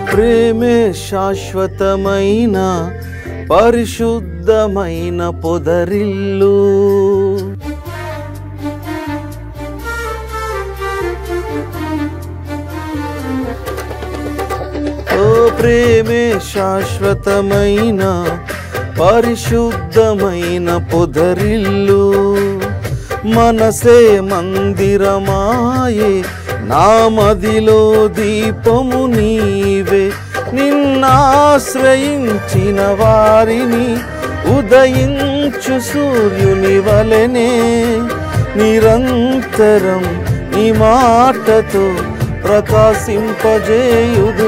ప్రేమే శాశ్వతమైన పరిశుద్ధమైన పొదరిల్లు ఓ ప్రేమే శాశ్వతమైన పరిశుద్ధమైన పొదరిల్లు మనసే మందిరమాయే నా మదిలో దీపము నీవే నిన్నాశ్రయించిన వారిని ఉదయించు సూర్యుని వలెనే నిరంతరం నీ మాటతో ప్రకాశింపజేయుదు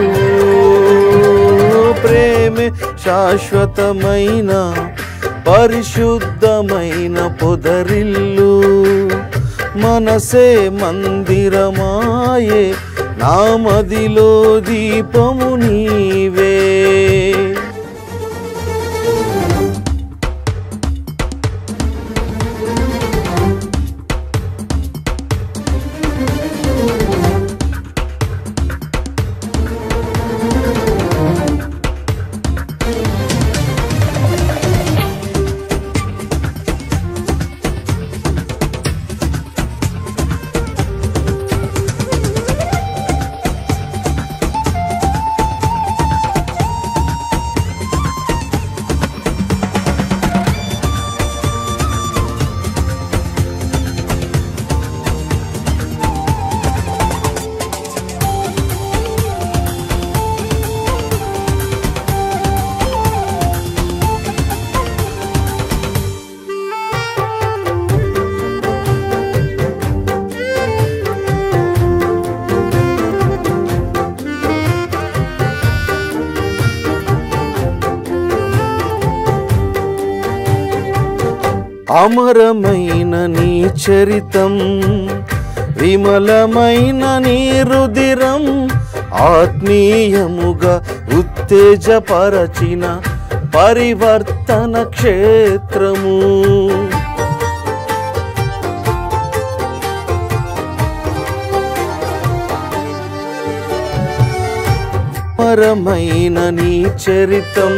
ప్రేమే శాశ్వతమైన పరిశుద్ధమైన పొదరిల్లు మనసే మందిరమాయే నా మదిలో దీపము నీవే అమరమైన నీ చరితం విమలమైన నీ రుదిరం ఆత్మీయముగా ఉత్తేజపరచిన పరివర్తన క్షేత్రము పరమైన నీ చరితం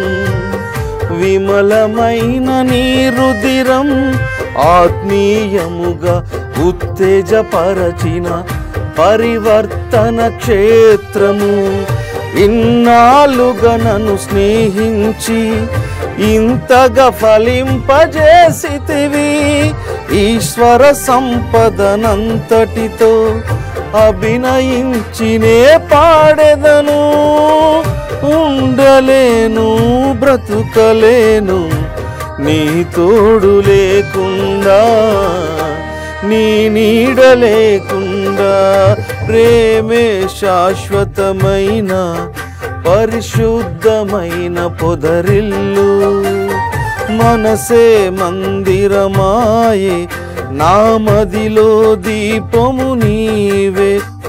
విమలమైన నీ రుదిరం ఆత్మీయముగా ఉత్తేజపరచిన పరివర్తన క్షేత్రము ఇన్నాళ్ళుగా నన్ను స్నేహించి ఇంతగా ఫలింపజేసితివి ఈశ్వర సంపదనంతటితో అభినయించినే పాడెదను ఉండలేను బ్రతుకలేను నీ తోడు లేకుండా నీ నీడ లేకుండా ప్రేమే శాశ్వతమైన పరిశుద్ధమైన పొదరిల్లు మనసే మందిరమాయే నా మదిలో దీపము నీవే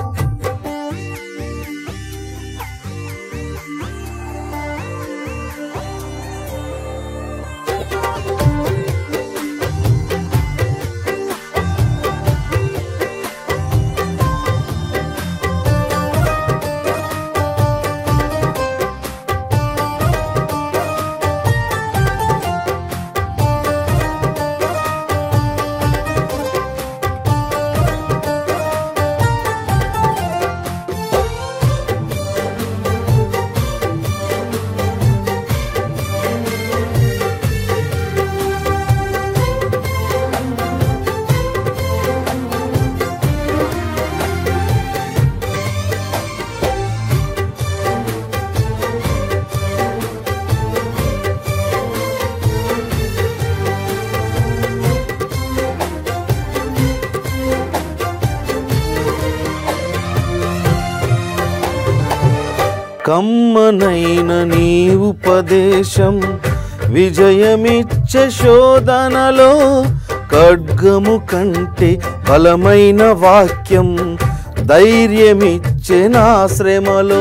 కమ్మనైన నీ ఉపదేశం విజయమిచ్చే శోధనలో ఖడ్గము కంటే బలమైన వాక్యం ధైర్యమిచ్చే నా శ్రమలో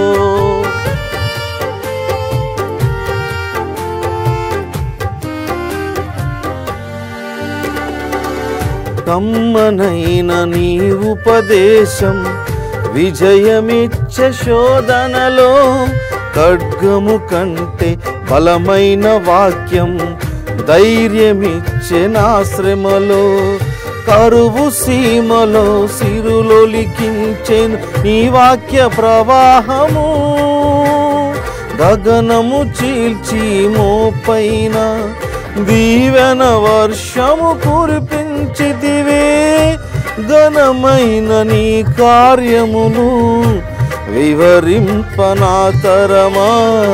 కమ్మనైన నీ ఉపదేశం విజయమిచ్చే శోధనలో ఖడ్గము కంటే బలమైన వాక్యం ధైర్యమిచ్చే నా శ్రమలో కరువు సీమలో సిరులొలికించెను నీ వాక్య ప్రవాహము గగనము చీల్చి మోపైన దీవెన వర్షము కురిపించిదివే ఘనమైన నీ కార్యములు వివరింపనాతరమా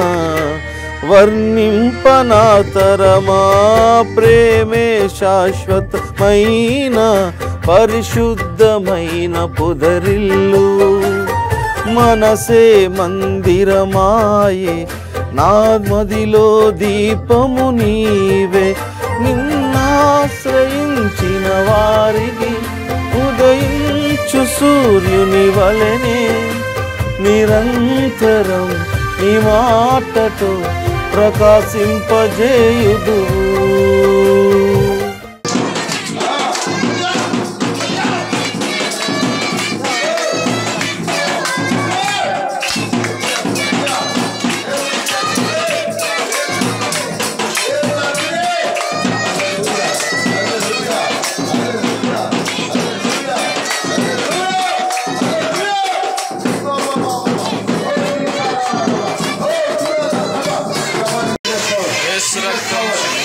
వర్ణింపనాతరమా ప్రేమే శాశ్వతమైన పరిశుద్ధమైన పుదరిల్లు మనసే మందిరమాయే నా మదిలో దీపము నీవే నిన్నాశ్రయించిన వారికి ఉదయించు సూర్యుని వలనే నిరంతరం నీ మాటతో ప్రకాశింపజేయుదు Yes, రక్తం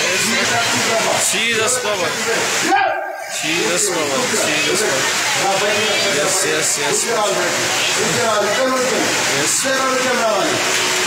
Jesus power. Jesus power. Jesus power. Yes, yes, yes. Yes.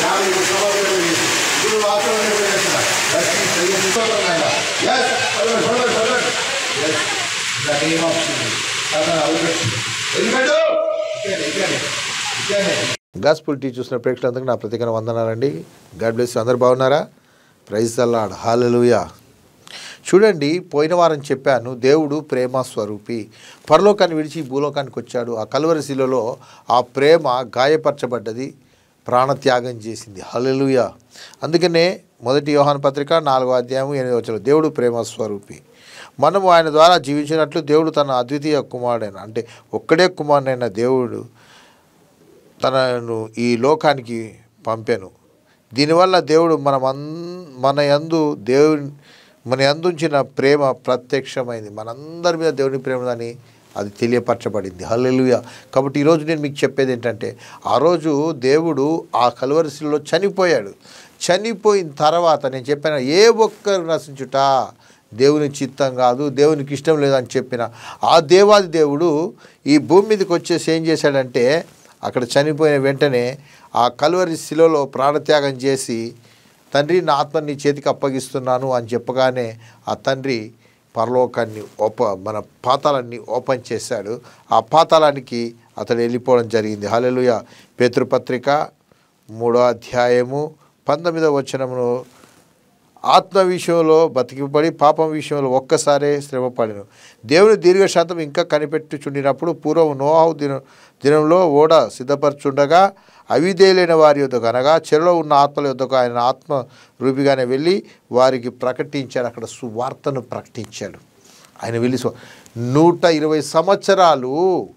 Gospel టీ చూసిన ప్రేక్షకులందరికీ నా ప్రత్యేక వందనాలండి గాడ్ బ్లెస్ అందరు బాగున్నారా ప్రైజ్ అల్లాడ్ హాలలుయా చూడండి పోయిన వారం చెప్పాను దేవుడు ప్రేమ స్వరూపి పరలోకాన్ని విడిచి భూలోకానికి వచ్చాడు ఆ కలువరి శిలలో ఆ ప్రేమ గాయపరచబడ్డది ప్రాణత్యాగం చేసింది హల్లెలూయా అందుకనే మొదటి యోహాన్ పత్రిక నాలుగో అధ్యాయం ఎనిమిది వచ్చిన దేవుడు ప్రేమ స్వరూపి మనము ఆయన ద్వారా జీవించినట్లు దేవుడు తన అద్వితీయ కుమారుడైన అంటే ఒక్కడే కుమారుడైన దేవుడు తనను ఈ లోకానికి పంపాను దీనివల్ల దేవుడు మన మన యందు దేవుని మన యందుంచిన ప్రేమ ప్రత్యక్షమైంది మనందరి మీద దేవుని ప్రేమ అని అది తెలియపరచబడింది హల్లెలూయా కాబట్టి ఈరోజు నేను మీకు చెప్పేది ఏంటంటే ఆ రోజు దేవుడు ఆ కలువరిశిలో చనిపోయాడు చనిపోయిన తర్వాత నేను చెప్పాను ఏ ఒక్కరు నశించుట దేవుని చిత్తం కాదు దేవునికి ఇష్టం లేదని చెప్పిన ఆ దేవాది దేవుడు ఈ భూమి మీదకి వచ్చేసి ఏం చేశాడంటే అక్కడ చనిపోయిన వెంటనే ఆ కలువరి శిలలో ప్రాణత్యాగం చేసి తండ్రి నా ఆత్మ నీ చేతికి అప్పగిస్తున్నాను అని చెప్పగానే ఆ తండ్రి పరలోకాన్ని ఓప మన పాతాలన్నీ ఓపెన్ చేశాడు ఆ పాతాళానికి అతడు వెళ్ళిపోవడం జరిగింది హల్లెలూయా పేతృపత్రిక మూడో అధ్యాయము పంతొమ్మిదవ వచనమును ఆత్మ విషయంలో బతికిపడి పాపం విషయంలో ఒక్కసారే శ్రమపడిను దేవుని దీర్ఘశాంతం ఇంకా కనిపెట్టుచుండినప్పుడు పూర్వం నోహావు దిన దినంలో ఓడ సిద్ధపరచుండగా అవిధేయులైన వారి యొద్దకు అనగా చెరలో ఉన్న ఆత్మల యొద్దకు ఆయన ఆత్మ రూపిగానే వెళ్ళి వారికి ప్రకటించాడు అక్కడ సువార్తను ప్రకటించాడు ఆయన వెళ్ళి సు- నూట ఇరవై సంవత్సరాలు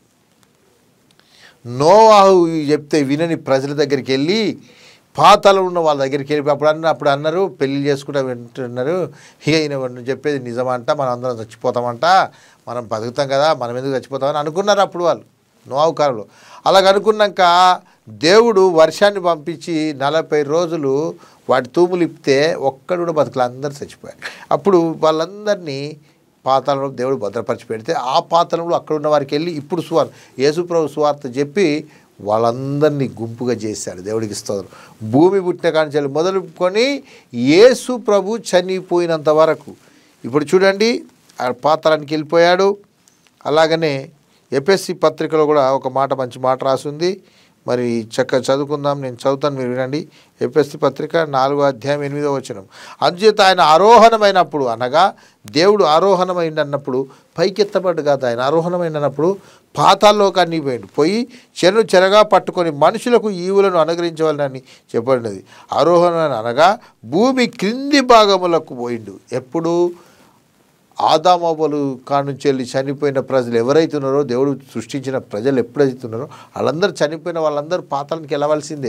నోవాహు చెప్తే వినని ప్రజల దగ్గరికి వెళ్ళి పాతాలో ఉన్న వాళ్ళ దగ్గరికి వెళ్ళి అప్పుడు అన్న అప్పుడు అన్నారు పెళ్లి చేసుకుంటా వింటున్నారు ఇక ఈయన వాడు చెప్పేది నిజమంట మనం అందరం చచ్చిపోతామంట మనం బతుకుతాం కదా మనం ఎందుకు చచ్చిపోతామని అనుకున్నారు అప్పుడు వాళ్ళు నోవాహు కాలంలో అలాగ అనుకున్నాక దేవుడు వర్షాన్ని పంపించి నలభై రోజులు వాటి తూములు ఇప్పితే ఒక్కడు కూడా బతుకులు అందరూ చచ్చిపోయారు అప్పుడు వాళ్ళందరినీ పాతాళంలో దేవుడు భద్రపరిచి పెడితే ఆ పాతాళంలో అక్కడ ఉన్న వారికి వెళ్ళి ఇప్పుడు సువార్త యేసుప్రభు సువార్త చెప్పి వాళ్ళందరినీ గుంపుగా చేశాడు దేవుడికి స్తోత్రం భూమి పుట్టిన కాంచెలు మొదలుకొని యేసు ప్రభు చనిపోయినంత వరకు ఇప్పుడు చూడండి ఆ పాతాళానికి వెళ్ళిపోయాడు అలాగనే ఎపిఎస్సి పత్రికలో కూడా ఒక మాట మంచి మాట రాసింది మరి చక్క చదువుకుందాం నేను చదువుతాను మీరు వినండి ఎపిఎస్సి పత్రిక నాలుగో అధ్యాయం ఎనిమిదో వచనం అందుచేత ఆయన ఆరోహణమైనప్పుడు అనగా దేవుడు ఆరోహణమైనప్పుడు పైకెత్తబడ్డు కాదు ఆయన ఆరోహణమైనప్పుడు పాతాల్లోకాన్ని పోయిండు పోయి చెను చెరగా పట్టుకొని మనుషులకు ఈవులను అనుగ్రహించవాలని చెప్పబడినది ఆరోహణ అనగా భూమి క్రింది భాగములకు పోయిండు ఎప్పుడు ఆదామవ్వలు కానుంచి వెళ్ళి చనిపోయిన ప్రజలు ఎవరైతే ఉన్నారో దేవుడు సృష్టించిన ప్రజలు ఎప్పుడైతే ఉన్నారో వాళ్ళందరూ చనిపోయిన వాళ్ళందరూ పాతాళానికి వెళ్ళవలసిందే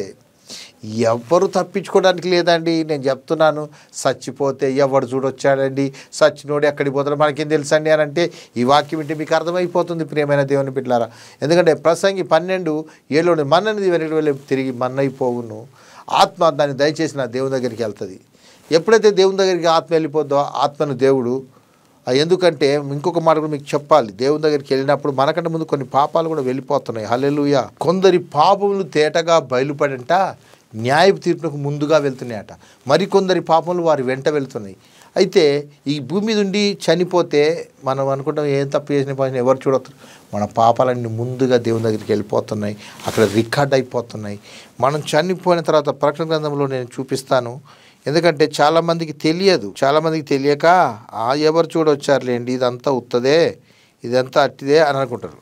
ఎవరు తప్పించుకోవడానికి లేదండి నేను చెప్తున్నాను చచ్చిపోతే ఎవడు చూడొచ్చాడండి చచ్చినోడు ఎక్కడికి పోతాడు మనకేం తెలుసండి అని అంటే ఈ వాక్యం వింటే మీకు అర్థమైపోతుంది ప్రియమైన దేవుని బిడ్డలారా ఎందుకంటే ప్రసంగి పన్నెండు ఏళ్ళు మన్నది వెనక్కి వెళ్ళి తిరిగి మన్నైపోవును ఆత్మ దాన్ని దయచేసి నా దేవుని దగ్గరికి వెళ్తుంది ఎప్పుడైతే దేవుని దగ్గరికి ఆత్మ వెళ్ళిపోద్దో ఆత్మను దేవుడు ఆ ఎందుకంటే ఇంకొక మాట కూడా మీకు చెప్పాలి దేవుని దగ్గరికి వెళ్ళినప్పుడు మనకంటే ముందు కొన్ని పాపాలు కూడా వెళ్ళిపోతున్నాయి హల్లెలూయా కొందరి పాపములు తేటగా బయలుపడంట న్యాయ తీర్పునకు ముందుగా వెళ్తున్నాయట మరికొందరి పాపములు వారి వెంట వెళ్తున్నాయి అయితే ఈ భూమి మీద ఉండి చనిపోతే మనం అనుకుంటాం ఏం తప్పు చేసిన పని ఎవరు చూడతారు మన పాపాలన్నీ ముందుగా దేవుని దగ్గరికి వెళ్ళిపోతున్నాయి అక్కడ రికార్డ్ అయిపోతున్నాయి మనం చనిపోయిన తర్వాత ప్రకటన గ్రంథంలో నేను చూపిస్తాను ఎందుకంటే చాలామందికి తెలియదు చాలామందికి తెలియక ఆ ఎవరు చూడొచ్చారులేండి ఇదంతా ఉత్తదే ఇదంతా అట్టిదే అని అనుకుంటారు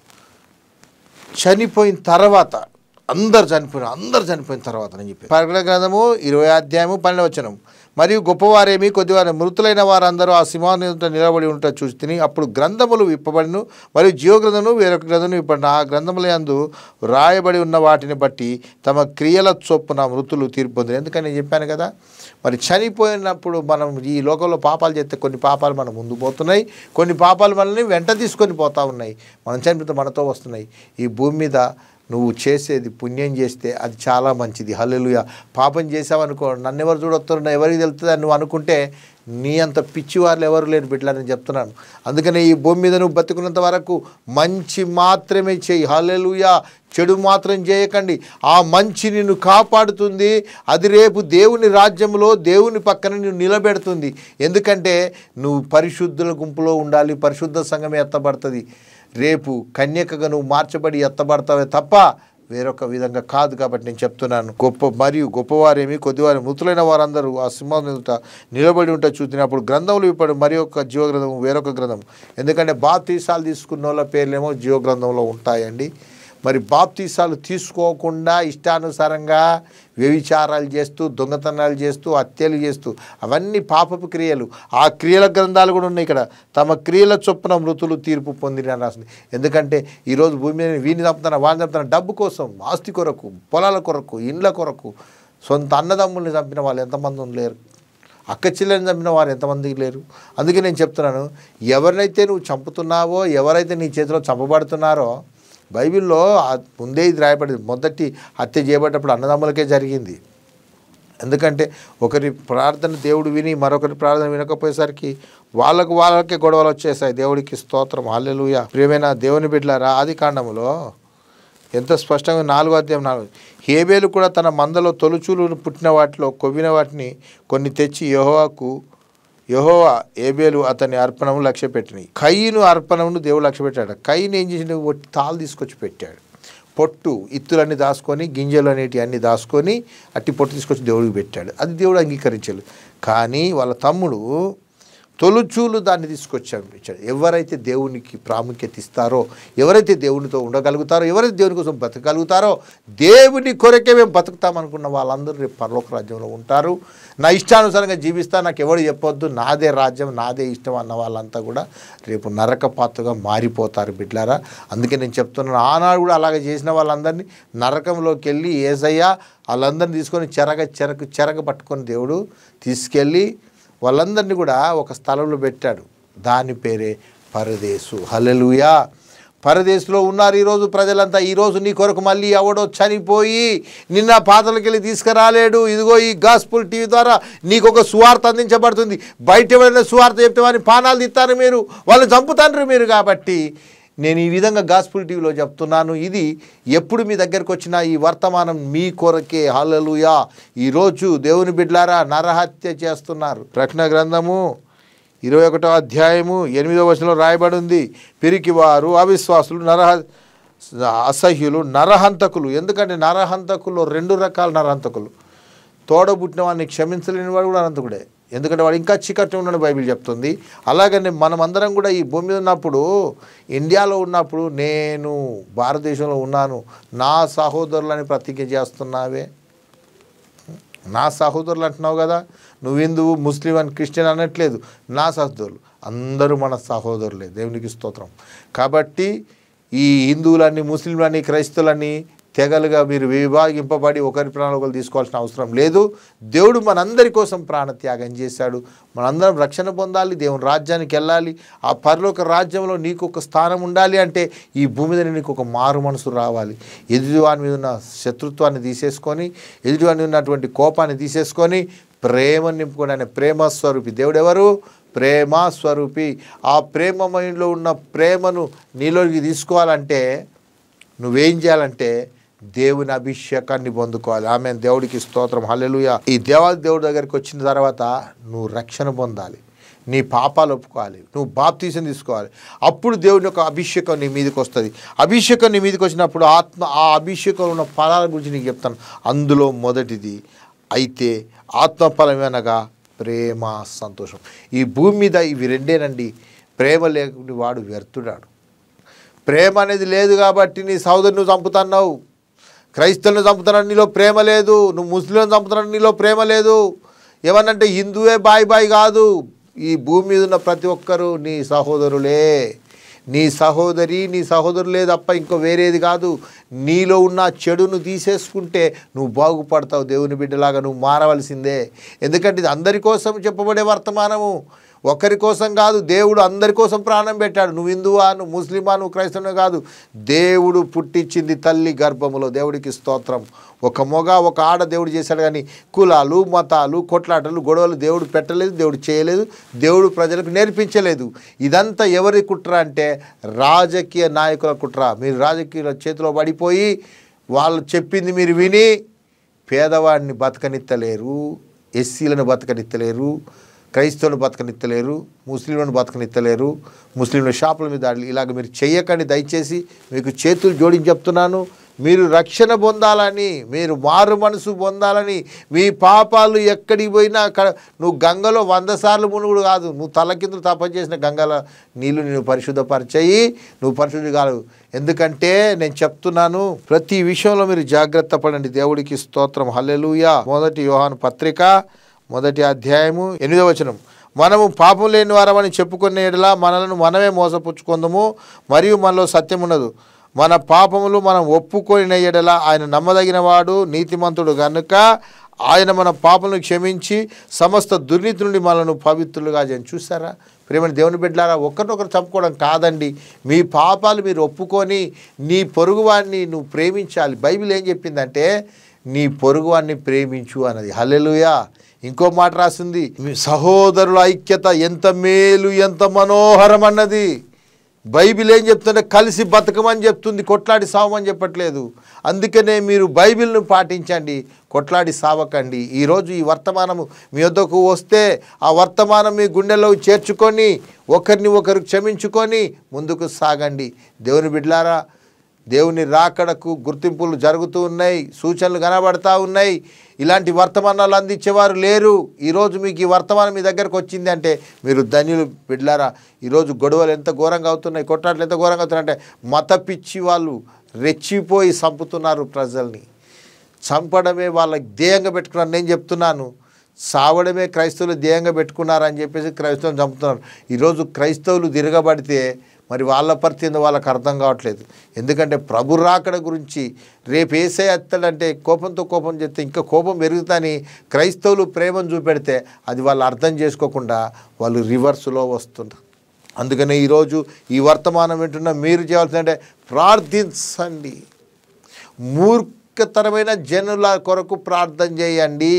చనిపోయిన తర్వాత అందరు చనిపోయిన అందరు చనిపోయిన తర్వాత అని చెప్పి ప్రకటన గ్రంథము ఇరవై అధ్యాయము పన్నెండు వచనం మరియు గొప్పవారేమి కొద్దివారు మృతులైన వారందరూ ఆ సింహాన్ని ఎదుట నిలబడి ఉంటా చూసి తిని అప్పుడు గ్రంథములు విప్పబడిను మరియు జీవ గ్రంథము వేరొక గ్రంథము విప్పబడిన ఆ గ్రంథముల యందు రాయబడి ఉన్న వాటిని బట్టి తమ క్రియల చొప్పున మృతులు తీర్పు పొందిన ఎందుకని నేను చెప్పాను కదా మరి చనిపోయినప్పుడు మనం ఈ లోకంలో పాపాలు చేస్తే కొన్ని పాపాలు మనం ముందు పోతున్నాయి కొన్ని పాపాలు మనల్ని వెంట తీసుకొని పోతా ఉన్నాయి మనం చనిపోతే మనతో వస్తున్నాయి ఈ భూమి మీద నువ్వు చేసేది పుణ్యం చేస్తే అది చాలా మంచిది హల్లెలూయ పాపం చేసావనుకో నన్ను ఎవరు చూడొస్తారు నా ఎవరికి తెలుస్తుంది అని నువ్వు అనుకుంటే నీ అంత పిచ్చి వాళ్ళు ఎవరు లేరు బిడ్డలని చెప్తున్నాను అందుకనే ఈ భూమి మీద నువ్వు బతుకున్నంత వరకు మంచి మాత్రమే చేయి హల్లెలూయ చెడు మాత్రం చేయకండి ఆ మంచి నిన్ను కాపాడుతుంది అది రేపు దేవుని రాజ్యంలో దేవుని పక్కన నిన్ను నిలబెడుతుంది ఎందుకంటే నువ్వు పరిశుద్ధుల గుంపులో ఉండాలి పరిశుద్ధ సంఘమే ఎత్తబడుతుంది రేపు కన్యకగా నువ్వు మార్చబడి ఎత్తబడతావే తప్ప వేరొక విధంగా కాదు కాబట్టి నేను చెప్తున్నాను గొప్ప మరియు గొప్పవారేమి కొద్దివారి మృతులైన వారందరూ ఆ సింహం ఎదుట నిలబడి ఉంటే చూసినప్పుడు గ్రంథములు ఇప్పుడు మరి ఒక జీవ గ్రంథము వేరొక గ్రంథం ఎందుకంటే బాప్తీసాలు తీసుకున్న వాళ్ళ పేర్లేమో జీవ గ్రంథంలో ఉంటాయండి మరి బాప్తీసాలు తీసుకోకుండా ఇష్టానుసారంగా వ్యభిచారాలు చేస్తూ దొంగతనాలు చేస్తూ హత్యలు చేస్తూ అవన్నీ పాపపు క్రియలు ఆ క్రియల గ్రంథాలు కూడా ఉన్నాయి ఇక్కడ తమ క్రియల చొప్పున మృతులు తీర్పు పొందిన రాసింది ఎందుకంటే ఈరోజు భూమి మీద వీని చంపుతాను వాడిని చంపుతాను డబ్బు కోసం ఆస్తి కొరకు పొలాల కొరకు ఇండ్ల కొరకు సొంత అన్నదమ్ముల్ని చంపిన వాళ్ళు ఎంతమంది లేరు అక్క చెల్లెని చంపిన వారు ఎంతమందికి లేరు అందుకే నేను చెప్తున్నాను ఎవరినైతే నువ్వు చంపుతున్నావో ఎవరైతే నీ చేతిలో చంపబడుతున్నారో బైబిల్లో ఆ ముందే ఇది రాయబడింది మొదటి హత్య చేయబడ్డప్పుడు అన్నదమ్ములకే జరిగింది ఎందుకంటే ఒకరి ప్రార్థన దేవుడు విని మరొకరి ప్రార్థన వినకపోయేసరికి వాళ్ళకు వాళ్ళకే గొడవలు వచ్చేసాయి దేవుడికి స్తోత్రం హల్లెలూయ ప్రియమైన దేవుని బిడ్డలారా ఆది కాండములో ఎంత స్పష్టంగా నాలుగో అధ్యాయం నాలుగు హేబేలు కూడా తన మందలో తొలుచూలు పుట్టిన వాటిలో కొవ్విన వాటిని కొన్ని తెచ్చి యెహోవాకు యెహోవా ఏబేలు అతని అర్పణము లక్ష్య పెట్టినాయి కయ్యను అర్పణమును దేవుడు లక్ష్య పెట్టాడు కయ్యను ఏం చేసిండు ఒట్టి తాళ్ళు తీసుకొచ్చి పెట్టాడు పొట్టు ఇత్తులన్నీ దాచుకొని గింజలు అనేటివి అన్నీ దాచుకొని అట్టి పొట్టు తీసుకొచ్చి దేవుడికి పెట్టాడు అది దేవుడు అంగీకరించాడు కానీ వాళ్ళ తమ్ముడు తొలుచూలు దాన్ని తీసుకొచ్చాడు ఇచ్చాడు ఎవరైతే దేవునికి ప్రాముఖ్యత ఇస్తారో ఎవరైతే దేవునితో ఉండగలుగుతారో ఎవరైతే దేవుని కోసం బతకగలుగుతారో దేవుని కొరకే మేము బతుకుతాం అనుకున్న వాళ్ళందరూ రేపు పరలోక రాజ్యంలో ఉంటారు నా ఇష్టానుసారంగా జీవిస్తా నాకు ఎవడు చెప్పొద్దు నాదే రాజ్యం నాదే ఇష్టం అన్న వాళ్ళంతా కూడా రేపు నరకపాత్రగా మారిపోతారు బిడ్లారా అందుకే నేను చెప్తున్నాను ఆనాడు కూడా అలాగే చేసిన వాళ్ళందరినీ నరకంలోకి వెళ్ళి ఏసయ్య వాళ్ళందరినీ తీసుకొని చెరగ చెరకు చెరగ పట్టుకొని దేవుడు తీసుకెళ్ళి వాళ్ళందరినీ కూడా ఒక స్థలంలో పెట్టాడు దాని పేరే పరదేశు హల్లెలూయా పరదేశంలో ఉన్నారు ఈరోజు ప్రజలంతా ఈరోజు నీ కొరకు మళ్ళీ ఎవడో చనిపోయి నిన్న పాతలకి వెళ్ళి తీసుకురాలేడు ఇదిగో ఈ గాస్పుల్ టీవీ ద్వారా నీకు ఒక సువార్త అందించబడుతుంది బయట ఎవరైనా సువార్త చెప్తే వారిని పానాలు తిత్తారు మీరు వాళ్ళని చంపుతారు మీరు కాబట్టి నేను ఈ విధంగా గాస్పుల్ టీవీలో చెప్తున్నాను ఇది ఎప్పుడు మీ దగ్గరకు వచ్చినా ఈ వర్తమానం మీ కొరకే హల్లెలూయా ఈరోజు దేవుని బిడ్లారా నరహత్య చేస్తున్నారు ప్రకటన గ్రంథము ఇరవై ఒకటో అధ్యాయము ఎనిమిదో వచనంలో రాయబడి ఉంది పిరికివారు అవిశ్వాసులు నరహ అసహ్యులు నరహంతకులు ఎందుకంటే నరహంతకులు రెండు రకాల నరహంతకులు తోడబుట్టిన వాడిని క్షమించలేని వాడు కూడా అనంతకుడే ఎందుకంటే వాడు ఇంకా చీకటి ఉన్నాడు బైబిల్ చెప్తుంది అలాగనే మనమందరం కూడా ఈ భూమి మీద ఉన్నప్పుడు ఇండియాలో ఉన్నప్పుడు నేను భారతదేశంలో ఉన్నాను నా సహోదరులని ప్రతిజ్ఞ చేస్తున్నావే నా సహోదరులు అంటున్నావు కదా నువ్వు హిందువు ముస్లిం అని క్రిస్టియన్ అనట్లేదు నా సహోదరులు అందరూ మన సహోదరులే దేవునికి స్తోత్రం కాబట్టి ఈ హిందువులని ముస్లింలని క్రైస్తవులని తెగలుగా మీరు విభాగింపబడి ఒకరి ప్రాణాలు ఒకరు తీసుకోవాల్సిన అవసరం లేదు దేవుడు మనందరి కోసం ప్రాణత్యాగం చేశాడు మనందరం రక్షణ పొందాలి దేవుని రాజ్యానికి వెళ్ళాలి ఆ పరలోక రాజ్యంలో నీకు ఒక స్థానం ఉండాలి అంటే ఈ భూమి మీద నీకు ఒక మారు మనసు రావాలి ఎదుటివాని మీద ఉన్న శత్రుత్వాన్ని తీసేసుకొని ఎదుటివాని ఉన్నటువంటి కోపాన్ని తీసేసుకొని ప్రేమ నింపుకొని ఆయన ప్రేమ స్వరూపి దేవుడు ఎవరు ప్రేమ స్వరూపి ఆ ప్రేమమయంలో ఉన్న ప్రేమను నీలోకి తీసుకోవాలంటే నువ్వేం చేయాలంటే దేవుని అభిషేకాన్ని పొందుకోవాలి ఆమె దేవుడికి స్తోత్రం హల్లెలూయా ఈ దేవాది దేవుడి దగ్గరికి వచ్చిన తర్వాత నువ్వు రక్షణ పొందాలి నీ పాపాలు ఒప్పుకోవాలి నువ్వు బాప్తీసం తీసుకోవాలి అప్పుడు దేవుని యొక్క అభిషేకం నీ మీదకి వస్తుంది అభిషేకం నీ మీదకి వచ్చినప్పుడు ఆత్మ ఆ అభిషేకంలో ఉన్న ఫలాల గురించి నీకు చెప్తాను అందులో మొదటిది అయితే ఆత్మఫలం అనగా ప్రేమ సంతోషం ఈ భూమి మీద ఇవి రెండేనండి ప్రేమ లేకుండా వాడు వ్యర్థుడాడు ప్రేమ అనేది లేదు కాబట్టి నీ సోదరుని నువ్వు చంపుతున్నావు క్రైస్తవులను చంపుతున్నాడు నీలో ప్రేమ లేదు నువ్వు ముస్లింలను చంపుతున్నాడు నీలో ప్రేమ లేదు ఏమనంటే హిందువే బాయ్ బాయ్ కాదు ఈ భూమి మీద ఉన్న ప్రతి ఒక్కరూ నీ సహోదరులే నీ సహోదరి నీ సహోదరులే తప్ప ఇంకో వేరేది కాదు నీలో ఉన్న చెడును తీసేసుకుంటే నువ్వు బాగుపడతావు దేవుని బిడ్డలాగా నువ్వు మారవలసిందే ఎందుకంటే ఇది అందరి కోసం చెప్పబడే వర్తమానము ఒకరి కోసం కాదు దేవుడు అందరి కోసం ప్రాణం పెట్టాడు నువ్వు హిందువా నువ్వు ముస్లిమా నువ్వు క్రైస్తవునే కాదు దేవుడు పుట్టించింది తల్లి గర్భములో దేవుడికి స్తోత్రం ఒక మొగ ఒక ఆడ దేవుడు చేశాడు కానీ కులాలు మతాలు కొట్లాటలు గొడవలు దేవుడు పెట్టలేదు దేవుడు చేయలేదు దేవుడు ప్రజలకు నేర్పించలేదు ఇదంతా ఎవరి కుట్ర అంటే రాజకీయ నాయకుల కుట్ర మీరు రాజకీయ చేతిలో పడిపోయి వాళ్ళు చెప్పింది మీరు విని పేదవాడిని బతకనిత్తలేరు ఎస్సీలను బతకనిత్తలేరు క్రైస్తవులను బతకనిత్తలేరు ముస్లింలను బతకనిత్తలేరు ముస్లింల షాపుల మీద దాడులు ఇలాగ మీరు చెయ్యకండి దయచేసి మీకు చేతులు జోడించి చెప్తున్నాను మీరు రక్షణ పొందాలని మీరు మారు మనసు పొందాలని మీ పాపాలు ఎక్కడికి పోయినా అక్కడ నువ్వు గంగలో వంద సార్లు మునుగుడు కాదు నువ్వు తల కింద తపం చేసిన గంగల నీళ్ళు నేను పరిశుద్ధపరిచాయి నువ్వు పరిశుద్ధి కాదు ఎందుకంటే నేను చెప్తున్నాను ప్రతి విషయంలో మీరు జాగ్రత్త పడండి దేవుడికి స్తోత్రం హల్లెలూయా మొదటి యోహాను పత్రిక మొదటి అధ్యాయము ఎనిమిదవ వచనం మనము పాపం లేని వారమని చెప్పుకునే ఎడలా మనలను మనమే మోసపుచ్చుకుందాము మరియు మనలో సత్యం ఉండదు మన పాపములు మనం ఒప్పుకొని ఎడల ఆయన నమ్మదగిన వాడు నీతిమంతుడు గనుక ఆయన మన పాపలను క్షమించి సమస్త దుర్నీతి నుండి మనను పవిత్రులుగా చేయని చూసారా ప్రేమని దేవుని బిడ్డలారా ఒకరినొకరు చంపుకోవడం కాదండి మీ పాపాలు మీరు ఒప్పుకొని నీ పొరుగువాడిని నువ్వు ప్రేమించాలి బైబిల్ ఏం చెప్పిందంటే నీ పొరుగువాడిని ప్రేమించు అన్నది హల్లెలూయా ఇంకో మాట రాసింది మీ సహోదరుల ఐక్యత ఎంత మేలు ఎంత మనోహరం అన్నది బైబిల్ ఏం చెప్తుంటే కలిసి బతకమని చెప్తుంది కొట్లాడి సావమని చెప్పట్లేదు అందుకనే మీరు బైబిల్ను పాటించండి కొట్లాడి సావకండి ఈరోజు ఈ వర్తమానము మీ వద్దకు వస్తే ఆ వర్తమానం మీ గుండెల్లో చేర్చుకొని ఒకరిని ఒకరు క్షమించుకొని ముందుకు సాగండి దేవుని బిడ్లారా దేవుని రాకడకు గుర్తింపులు జరుగుతూ ఉన్నాయి సూచనలు కనబడతా ఉన్నాయి ఇలాంటి వర్తమానాలు అందించేవారు లేరు ఈరోజు మీకు ఈ వర్తమానం మీ దగ్గరకు వచ్చింది అంటే మీరు ధన్యులు బిడ్లారా ఈరోజు గొడవలు ఎంత ఘోరంగా అవుతున్నాయి కొట్లాట్లు ఎంత ఘోరంగా అవుతున్నాయి అంటే మత పిచ్చి వాళ్ళు రెచ్చిపోయి చంపుతున్నారు ప్రజల్ని చంపడమే వాళ్ళకి ధ్యేయంగా పెట్టుకున్నారు నేను చెప్తున్నాను సావడమే క్రైస్తవులు ధ్యేయంగా పెట్టుకున్నారని చెప్పేసి క్రైస్తవులు చంపుతున్నారు ఈరోజు క్రైస్తవులు తిరగబడితే మరి వాళ్ళ పరిస్థితి వాళ్ళకి అర్థం కావట్లేదు ఎందుకంటే ప్రభు రాకడ గురించి రేపు ఏసే ఎత్తాడంటే కోపంతో కోపం చేస్తే ఇంకా కోపం పెరుగుతాని క్రైస్తవులు ప్రేమను చూపెడితే అది వాళ్ళు అర్థం చేసుకోకుండా వాళ్ళు రివర్స్లో వస్తున్నారు అందుకనే ఈరోజు ఈ వర్తమానం వింటున్న మీరు చేయాల్సిందంటే ప్రార్థించండి మూర్ఖతరమైన జనుల కొరకు ప్రార్థన చేయండి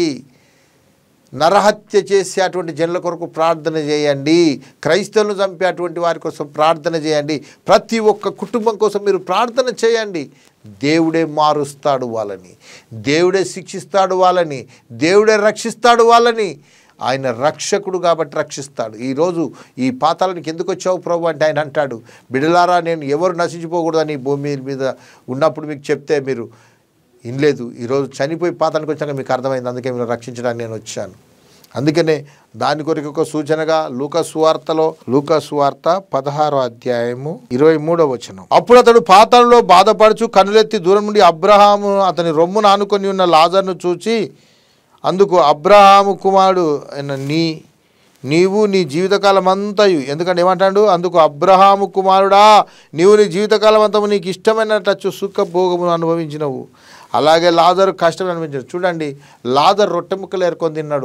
నరహత్య చేసే అటువంటి జనుల కొరకు ప్రార్థన చేయండి క్రైస్తవులను చంపే అటువంటి వారి కోసం ప్రార్థన చేయండి ప్రతి ఒక్క కుటుంబం కోసం మీరు ప్రార్థన చేయండి దేవుడే మారుస్తాడు వాళ్ళని దేవుడే శిక్షిస్తాడు వాళ్ళని దేవుడే రక్షిస్తాడు వాళ్ళని ఆయన రక్షకుడు కాబట్టి రక్షిస్తాడు ఈరోజు ఈ పాతాలనికి ఎందుకు వచ్చావు ప్రభు అంటే ఆయన అంటాడు బిడలారా నేను ఎవరు నశించిపోకూడదని ఈ భూమి మీద ఉన్నప్పుడు మీకు చెప్తే మీరు వినలేదు ఈరోజు చనిపోయి పాతానికి వచ్చాక మీకు అర్థమైంది అందుకే మీరు రక్షించడానికి నేను వచ్చాను అందుకనే దాని కొరకు ఒక సూచనగా లూకస్ వార్తలో లూకస్ వార్త పదహారో అధ్యాయము ఇరవై మూడో వచనం అప్పుడు అతడు పాతాళంలో బాధపడుచు కనులెత్తి దూరం నుండి అబ్రహాము అతని రొమ్మును ఆనుకొని ఉన్న లాజర్ను చూచి అందుకు అబ్రహాము కుమారుడు అయిన నీ నీవు నీ జీవితకాలం అంతయు ఎందుకంటే ఏమంటాడు అందుకు అబ్రహాము కుమారుడా నీవు నీ జీవితకాలం అంతము నీకు ఇష్టమైనట్టు సుఖ భోగమును అనుభవించినవు అలాగే లాదరు కష్టం అనిపించాడు చూడండి లాదర్ రొట్టె ముక్కలు ఏరుకొని తిన్నాడు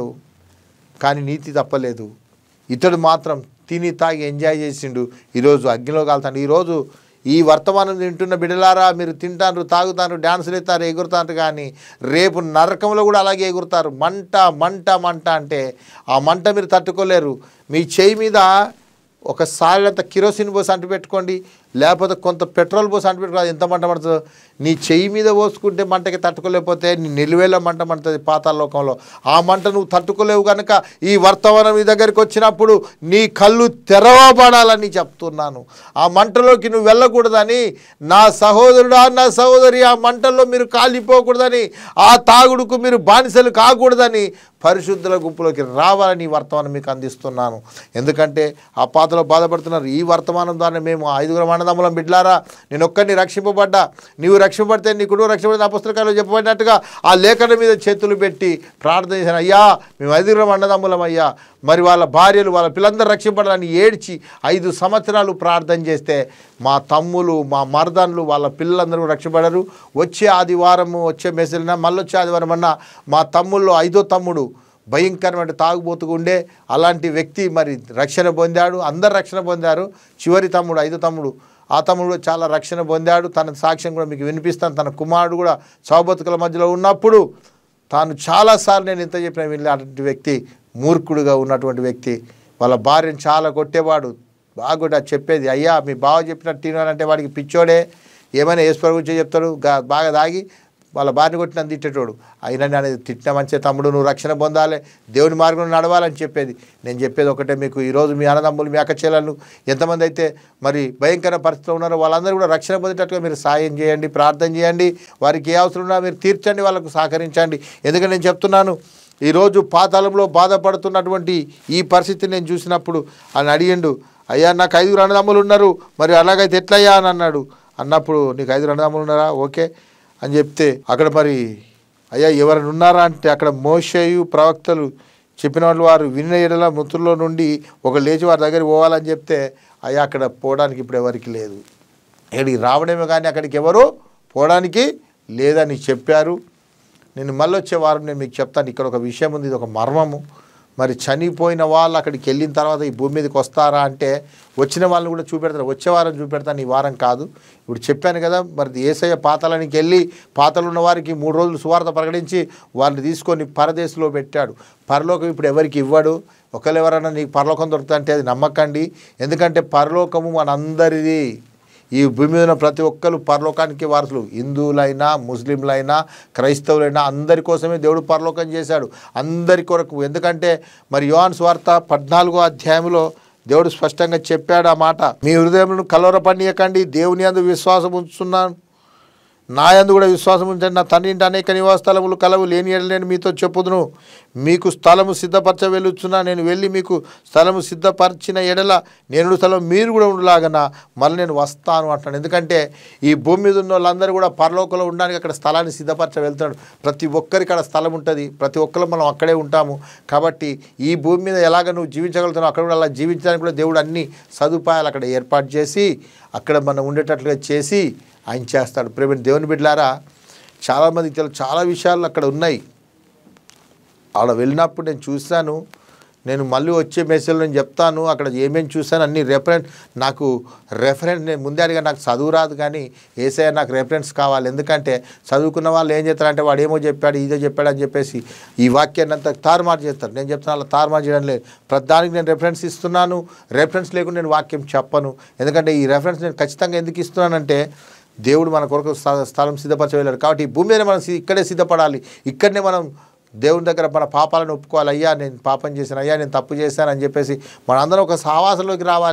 కానీ నీతి తప్పలేదు ఇతడు మాత్రం తిని తాగి ఎంజాయ్ చేసిండు ఈరోజు అగ్నిలో కాలుతాడు ఈరోజు ఈ వర్తమానం తింటున్న బిడ్డలారా మీరు తింటారు తాగుతారు డ్యాన్సులు ఎత్తారు ఎగురుతారు కానీ రేపు నరకంలో కూడా అలాగే ఎగురుతారు మంట మంట మంట అంటే ఆ మంట మీరు తట్టుకోలేరు మీ చేయి మీద ఒక సాయంత కిరోసిన్ పోసి అంటు పెట్టుకోండి లేకపోతే కొంత పెట్రోల్ పోసి అంటు పెట్టుకోవాలి ఎంత మంట పడుతుందో నీ చెయ్యి మీద పోసుకుంటే మంటకి తట్టుకోలేకపోతే నీ నిలువేల మంట మంటది పాతాళ లోకంలో ఆ మంట నువ్వు తట్టుకోలేవు కనుక ఈ వర్తమానం నీ దగ్గరికి వచ్చినప్పుడు నీ కళ్ళు తెరవబడాలని చెప్తున్నాను ఆ మంటలోకి నువ్వు వెళ్ళకూడదని నా సహోదరుడా నా సహోదరి ఆ మంటల్లో మీరు కాలిపోకూడదని ఆ తాగుడుకు మీరు బానిసలు కాకూడదని పరిశుద్ధుల గుంపులోకి రావాలని ఈ వర్తమానం మీకు అందిస్తున్నాను ఎందుకంటే ఆ పాతలో బాధపడుతున్నారు ఈ వర్తమానం ద్వారా మేము ఐదుగురు అన్నదమ్ములం బిడ్లారా నేను ఒక్కడిని రక్షింపబడ్డా నీవు రక్షింపబడితే నీ కుటుంబం రక్షింపబడితే ఆ పుస్తకాలు చెప్పబడినట్టుగా ఆ లేఖన మీద చేతులు పెట్టి ప్రార్థన చేశాను అయ్యా మేము ఐదుగురం అన్నదమ్ములం అయ్యా మరి వాళ్ళ భార్యలు వాళ్ళ పిల్లలందరూ రక్షింపడాలని ఏడ్చి ఐదు సంవత్సరాలు ప్రార్థన చేస్తే మా తమ్ములు మా మరదన్లు వాళ్ళ పిల్లలందరూ రక్షింపడరు వచ్చే ఆదివారము వచ్చే మెసేజ్న మళ్ళీ వచ్చే ఆదివారం అన్న మా తమ్ముళ్ళు ఐదో తమ్ముడు భయంకరమైన తాగుబోతుగా ఉండే అలాంటి వ్యక్తి మరి రక్షణ పొందాడు అందరు రక్షణ పొందారు చివరి తమ్ముడు ఐదో తమ్ముడు ఆ తమ్ముడు కూడా చాలా రక్షణ పొందాడు తన సాక్ష్యం కూడా మీకు వినిపిస్తాను తన కుమారుడు కూడా చావుబతుకుల మధ్యలో ఉన్నప్పుడు తాను చాలాసార్లు నేను ఇంత చెప్పిన వీళ్ళు అటువంటి వ్యక్తి మూర్ఖుడుగా ఉన్నటువంటి వ్యక్తి వాళ్ళ భార్యను చాలా కొట్టేవాడు బాగా కూడా చెప్పేది అయ్యా మీ బావ చెప్పినట్టు తినాలంటే వాడికి పిచ్చోడే ఏమైనా ఏశ్వర గురించి చెప్తాడు గా- బాగా దాగి వాళ్ళ భార్యను కొట్టిన తిట్టేటోడు అయినా నేను తిట్టిన మంచి తమ్ముడు నువ్వు రక్షణ పొందాలి దేవుని మార్గంలో నడవాలని చెప్పేది నేను చెప్పేది ఒకటే మీకు ఈరోజు మీ అన్నదమ్ములు మీ అక్క చెల్లెళ్ళు ఎంతమంది అయితే మరి భయంకర పరిస్థితిలో ఉన్నారో వాళ్ళందరూ కూడా రక్షణ పొందేటట్టుగా మీరు సాయం చేయండి ప్రార్థన చేయండి వారికి ఏ అవసరం ఉన్నా మీరు తీర్చండి వాళ్ళకు సహకరించండి ఎందుకంటే నేను చెప్తున్నాను ఈరోజు పాతాళంలో బాధపడుతున్నటువంటి ఈ పరిస్థితిని నేను చూసినప్పుడు ఆయన అడిగిండు అయ్యా నాకు ఐదుగురు అన్నదమ్ములు ఉన్నారు మరి అలాగైతే ఎట్లయ్యా అని అన్నాడు అన్నప్పుడు నీకు ఐదుగురు అన్నదమ్ములు ఉన్నారా ఓకే అని చెప్తే అక్కడ మరి అయ్యా ఎవరైనా ఉన్నారా అంటే అక్కడ మోషేయు ప్రవక్తలు చెప్పిన వాళ్ళు వారు విన్న ఎడల మృతుల్లో నుండి ఒక లేచి వారి దగ్గరికి పోవాలని చెప్తే అయ్యా అక్కడ పోవడానికి ఇప్పుడు ఎవరికి లేదు ఇక్కడికి రావడమే కానీ అక్కడికి ఎవరు పోవడానికి లేదని చెప్పారు నేను మళ్ళీ వచ్చే వారం నేను మీకు చెప్తాను ఇక్కడ ఒక విషయం ఉంది ఇది ఒక మర్మము మరి చనిపోయిన వాళ్ళు అక్కడికి వెళ్ళిన తర్వాత ఈ భూమి మీదకి వస్తారా అంటే వచ్చిన వాళ్ళని కూడా చూపెడతారు వచ్చే వారం చూపెడతాను ఈ వారం కాదు ఇప్పుడు చెప్పాను కదా మరి ఏసయ్య పాతలానికి వెళ్ళి పాతలు ఉన్న వారికి మూడు రోజులు సువార్త ప్రకటించి వాళ్ళని తీసుకొని పరదేశంలో పెట్టాడు పరలోకం ఇప్పుడు ఎవరికి ఇవ్వడు ఒకళ్ళు ఎవరైనా నీకు పరలోకం దొరుకుతుందంటే అది నమ్మకండి ఎందుకంటే పరలోకము మనందరిది ఈ భూమి మీద ఉన్న ప్రతి ఒక్కరు పరలోకానికి వారసులు హిందువులైనా ముస్లింలైనా క్రైస్తవులైనా అందరి కోసమే దేవుడు పరలోకం చేశాడు అందరి కొరకు ఎందుకంటే మరి యోహాన్ స్వార్త పద్నాలుగో అధ్యాయంలో దేవుడు స్పష్టంగా చెప్పాడు ఆ మాట మీ హృదయములను కలవరపడియకండి దేవుని అందు విశ్వాసం ఉంచుతున్నాను నా యందు కూడా విశ్వాసం ఉంచండి నా తండ్రి ఇంటి అనేక నివాస స్థలములు కలవు లేని ఎడల నేను మీతో చెప్పుదును మీకు స్థలము సిద్ధపరచ వెళ్ళుచున్నా నేను వెళ్ళి మీకు స్థలము సిద్ధపరిచిన ఎడల నేను స్థలం మీరు కూడా ఉండలాగన మళ్ళీ నేను వస్తాను అంటాను ఎందుకంటే ఈ భూమి మీద ఉన్న వాళ్ళందరూ కూడా పరలోకంలో ఉండడానికి అక్కడ స్థలాన్ని సిద్ధపరచ వెళ్తాడు ప్రతి ఒక్కరికి అక్కడ స్థలం ఉంటుంది ప్రతి ఒక్కరు మనం అక్కడే ఉంటాము కాబట్టి ఈ భూమి మీద ఎలాగ నువ్వు జీవించగలుగుతున్నావు అక్కడ కూడా అలా జీవించడానికి కూడా దేవుడు అన్ని సదుపాయాలు అక్కడ ఏర్పాటు చేసి అక్కడ మనం ఉండేటట్లుగా చేసి ఆయన చేస్తాడు ప్రేమ దేవుని బిడ్డలారా చాలామందికి తెలుసు చాలా విషయాలు అక్కడ ఉన్నాయి ఆడ వెళ్ళినప్పుడు నేను చూశాను నేను మళ్ళీ వచ్చే మెసేజ్లో నేను చెప్తాను అక్కడ ఏమేమి చూశాను అన్ని రెఫరెన్స్ నాకు రెఫరెన్స్ నేను ముందే అడిగా నాకు చదువు రాదు కానీ ఏసఐ నాకు రెఫరెన్స్ కావాలి ఎందుకంటే చదువుకున్న వాళ్ళు ఏం చేస్తారంటే వాడు ఏమో చెప్పాడు ఇదే చెప్పాడు అని చెప్పేసి ఈ వాక్యాన్ని అంతా తారుమారు చేస్తారు నేను చెప్తున్నా అలా తారుమారు చేయడం లేదు ప్రతిదానికి నేను రెఫరెన్స్ ఇస్తున్నాను రెఫరెన్స్ లేకుండా నేను వాక్యం చెప్పను ఎందుకంటే ఈ రెఫరెన్స్ నేను ఖచ్చితంగా ఎందుకు ఇస్తున్నానంటే దేవుడు మన కొరకు స్థ- స్థలం సిద్ధపరచ వెళ్ళాడు కాబట్టి ఈ భూమి మీద మనం సి- ఇక్కడే సిద్ధపడాలి ఇక్కడనే మనం దేవుని దగ్గర మన పాపాలను ఒప్పుకోవాలి అయ్యా నేను పాపం చేశాను అయ్యా నేను తప్పు చేశాను అని చెప్పేసి మనందరం ఒక సహవాసంలోకి రావాలి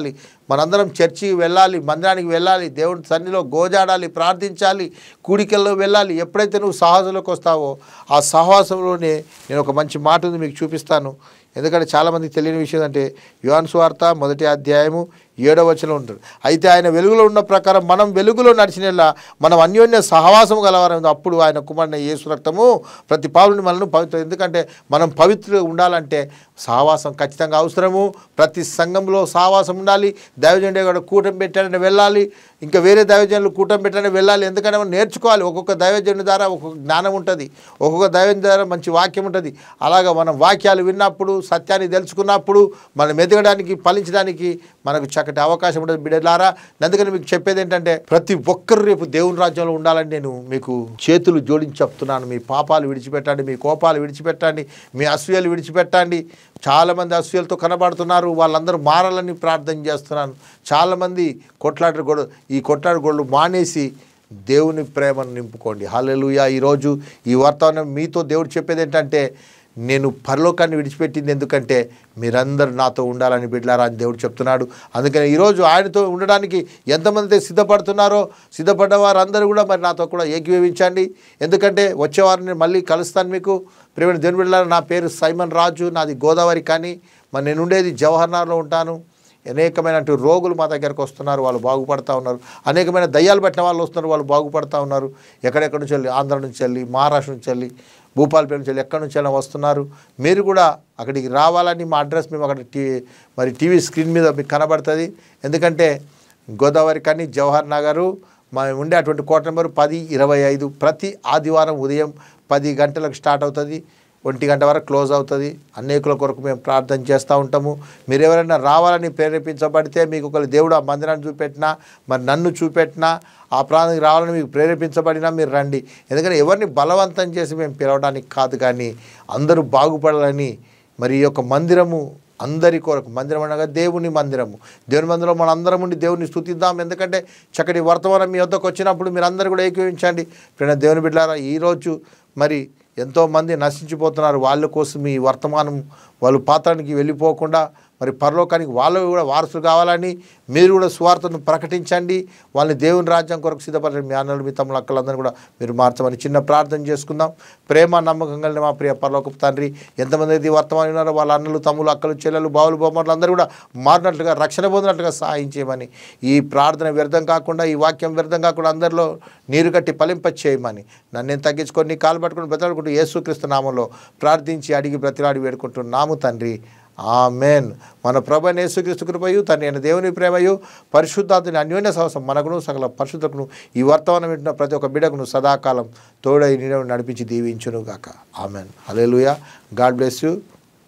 మనందరం చర్చికి వెళ్ళాలి మందిరానికి వెళ్ళాలి దేవుని సన్నిధిలో గోజాడాలి ప్రార్థించాలి కూడికల్లో వెళ్ళాలి ఎప్పుడైతే నువ్వు సహవాసంలోకి వస్తావో ఆ సహవాసంలోనే నేను ఒక మంచి మాట ఉంది మీకు చూపిస్తాను ఎందుకంటే చాలామందికి తెలియని విషయం అంటే యువాన్ స్వార్త మొదటి అధ్యాయము ఏడవ వచనం ఉంటుంది అయితే ఆయన వెలుగులో ఉన్న ప్రకారం మనం వెలుగులో నడిచినలా మనం అన్యోన్య సహవాసం గలవారం అప్పుడు ఆయన కుమారుని యేసు రక్తము ప్రతి పావుని మనల్ని పవిత్ర ఎందుకంటే మనం పవిత్ర ఉండాలంటే సహవాసం ఖచ్చితంగా అవసరము ప్రతి సంఘంలో సహవాసం ఉండాలి దైవజనుడే కూడా కూటమి పెట్టాడని వెళ్ళాలి ఇంకా వేరే దైవజనులు కూటమి పెట్టాడని వెళ్ళాలి ఎందుకంటే మనం నేర్చుకోవాలి ఒక్కొక్క దైవజనుడి ద్వారా ఒక్కొక్క జ్ఞానం ఉంటుంది ఒక్కొక్క దైవం ద్వారా మంచి వాక్యం ఉంటుంది అలాగా మనం వాక్యాలు విన్నప్పుడు సత్యాన్ని తెలుసుకున్నప్పుడు మనం ఎదగడానికి ఫలించడానికి మనకు చక్కటి అవకాశం ఉంటుంది బిడ్డలారా అందుకని మీకు చెప్పేది ఏంటంటే ప్రతి ఒక్కరు రేపు దేవుని రాజ్యంలో ఉండాలని నేను మీకు చేతులు జోడించి చెప్తున్నాను మీ పాపాలు విడిచిపెట్టండి మీ కోపాలు విడిచిపెట్టండి మీ అసూయలు విడిచిపెట్టండి చాలామంది అసూయలతో కనబడుతున్నారు వాళ్ళందరూ మారాలని ప్రార్థన చేస్తున్నాను చాలామంది కొట్లాట గొడవ ఈ కొట్లాట గొడవలు మానేసి దేవుని ప్రేమను నింపుకోండి హల్లెలూయా ఈరోజు ఈ వర్తమానం మీతో దేవుడు చెప్పేది ఏంటంటే నేను పరలోకాన్ని విడిచిపెట్టింది ఎందుకంటే మీరందరూ నాతో ఉండాలని బిడ్లారా అని దేవుడు చెప్తున్నాడు అందుకని ఈరోజు ఆయనతో ఉండడానికి ఎంతమంది అయితే సిద్ధపడుతున్నారో సిద్ధపడ్డ వారందరూ కూడా మరి నాతో కూడా ఏకీభవించండి ఎందుకంటే వచ్చేవారిని మళ్ళీ కలుస్తాను మీకు ప్రేమ దేవుని బిడ్డలారా నా పేరు సైమన్ రాజు నాది గోదావరి కానీ మరి నేను ఉండేది జవహర్నగర్లో ఉంటాను అనేకమైన రోగులు మా దగ్గరకు వస్తున్నారు వాళ్ళు బాగుపడతా ఉన్నారు అనేకమైన దయ్యాలు పట్టిన వాళ్ళు వస్తున్నారు వాళ్ళు బాగుపడతా ఉన్నారు ఎక్కడెక్కడి నుంచి వెళ్ళి ఆంధ్ర నుంచి వెళ్ళి మహారాష్ట్ర నుంచి వెళ్ళి భూపాలపేట నుంచి వెళ్ళి ఎక్కడి నుంచి వెళ్ళి వస్తున్నారు మీరు కూడా అక్కడికి రావాలని మా అడ్రస్ మేము అక్కడ టీ మరి టీవీ స్క్రీన్ మీద మీకు కనబడుతుంది ఎందుకంటే గోదావరి కానీ జవహర్ నగరు మా ఉండే అటువంటి కోట నెంబర్ పది ఇరవై ఐదు ప్రతి ఆదివారం ఉదయం పది గంటలకు స్టార్ట్ అవుతుంది ఒంటి గంట వరకు క్లోజ్ అవుతుంది అనేకుల కొరకు మేము ప్రార్థన చేస్తూ ఉంటాము మీరు ఎవరైనా రావాలని ప్రేరేపించబడితే మీకు ఒకరు దేవుడు ఆ మందిరాన్ని చూపెట్టినా మరి నన్ను చూపెట్టినా ఆ ప్రాంతానికి రావాలని మీకు ప్రేరేపించబడినా మీరు రండి ఎందుకంటే ఎవరిని బలవంతం చేసి మేము పిలవడానికి కాదు కానీ అందరూ బాగుపడాలని మరి ఈ యొక్క మందిరము అందరి కొరకు మందిరం అనగా దేవుని మందిరము దేవుని మందిరం మన అందరం ఉండి దేవుని స్థుతిద్దాం ఎందుకంటే చక్కటి వర్తమానం మీ వద్దకు వచ్చినప్పుడు మీరు అందరూ కూడా ఏకీవించండి ప్రేమ దేవుని బిడ్డారా ఈరోజు మరి ఎంతోమంది నశించిపోతున్నారు వాళ్ళ కోసం ఈ వర్తమానం వాళ్ళు పాత్రానికి వెళ్ళిపోకుండా మరి పరలోకానికి వాళ్ళు కూడా వారసులు కావాలని మీరు కూడా స్వార్థను ప్రకటించండి వాళ్ళని దేవుని రాజ్యం కొరకు సిద్ధపడండి మీ అన్నలు మీ తమ్ముడు అక్కలందరూ కూడా మీరు మార్చమని చిన్న ప్రార్థన చేసుకుందాం ప్రేమ నమ్మకం కలిగిన మా ప్రియ పరలోకపు తండ్రి ఎంతమంది అయితే ఈ వర్తమానం ఉన్నారో వాళ్ళ అన్నలు తమ్ములు అక్కలు చెల్లెలు బావులు బొమ్మలు అందరూ కూడా మారినట్లుగా రక్షణ పొందినట్లుగా సహాయం చేయమని ఈ ప్రార్థన వ్యర్థం కాకుండా ఈ వాక్యం వ్యర్థం కాకుండా అందరిలో నీరు కట్టి ఫలింప చేయమని నన్ను నేను తగ్గించుకొని నీ కాలు పట్టుకుని బ్రతలాడుకుంటూ యేసుక్రీస్తు నామంలో ప్రార్థించి అడిగి బ్రతిలాడి వేడుకుంటున్నాము తండ్రి ఆమెన్ మన ప్రభు అయిన యేసుక్రీస్తు కృపయు తండ్రి అయిన దేవుని ప్రేమయు పరిశుద్ధాత్మని అన్యోన్య సహసం మనకును సకల పరిశుద్ధకును ఈ వర్తమానం వింటున్న ప్రతి ఒక్క బిడకును సదాకాలం తోడై నీడ నడిపించి దీవించును గాక amen hallelujah God bless you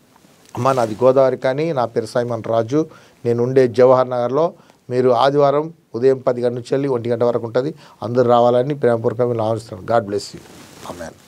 అమ్మ నాది గోదావరి కానీ నా పేరు సైమన్ రాజు నేను ఉండే జవహర్ నగర్లో మీరు ఆదివారం ఉదయం పది గంటల నుంచి వెళ్ళి ఒంటి గంట వరకు ఉంటుంది అందరూ రావాలని ప్రేమపూర్వకంగా ఆలోచిస్తున్నాను గాడ్ బ్లెస్ యూ ఆమెన్